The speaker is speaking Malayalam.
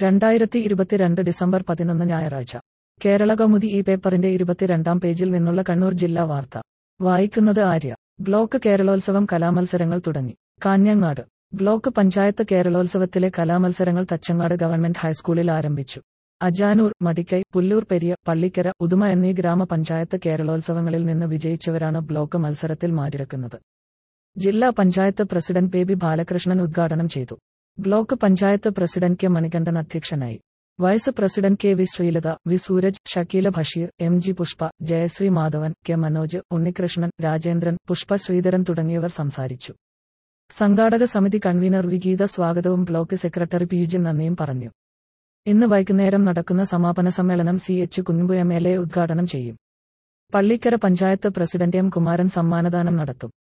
രണ്ടായിരത്തി ഇരുപത്തിരണ്ട് ഡിസംബർ പതിനൊന്ന് ഞായറാഴ്ച കേരള കൗമുദി ഈ പേപ്പറിന്റെ ഇരുപത്തിരണ്ടാം പേജിൽ നിന്നുള്ള കണ്ണൂർ ജില്ലാ വാർത്ത വായിക്കുന്നത് ആര്യ ബ്ലോക്ക് കേരളോത്സവം കലാമത്സരങ്ങൾ തുടങ്ങി കാഞ്ഞങ്ങാട് ബ്ലോക്ക് പഞ്ചായത്ത് കേരളോത്സവത്തിലെ കലാമത്സരങ്ങൾ തച്ചങ്ങാട് ഗവൺമെന്റ് ഹൈസ്കൂളിൽ ആരംഭിച്ചു അജാനൂർ മടിക്കൈ പുല്ലൂർ പെരിയ പള്ളിക്കര ഉദുമ എന്നീ ഗ്രാമപഞ്ചായത്ത് കേരളോത്സവങ്ങളിൽ നിന്ന് വിജയിച്ചവരാണ് ബ്ലോക്ക് മത്സരത്തിൽ മാറ്റിരക്കുന്നത് ജില്ലാ പഞ്ചായത്ത് പ്രസിഡന്റ് ബേബി ബാലകൃഷ്ണൻ ഉദ്ഘാടനം ചെയ്തു block panchayat president K Manikandan അധ്യക്ഷനായി vice president K V Sreelatha V Sooraj Shakeela Basheer M G Pushpa Jayasree Madhavan K Manoj Unnikrishnan Rajendran Pushpa Sreedharan തുടങ്ങിയവർ സംസാരിച്ചു സംഘാടക സമിതി കൺവീനർ വിഗീത സ്വാഗതവും ബ്ലോക്ക് സെക്രട്ടറി പി ജി നന്ദിയും പറഞ്ഞു ഇന്ന് വൈകുന്നേരം നടക്കുന്ന സമാപന സമ്മേളനം C H Kunhambu M L A ഉദ്ഘാടനം ചെയ്യും പള്ളിക്കര പഞ്ചായത്ത് പ്രസിഡന്റ് എം കുമാരൻ സമ്മാനദാനം നടത്തും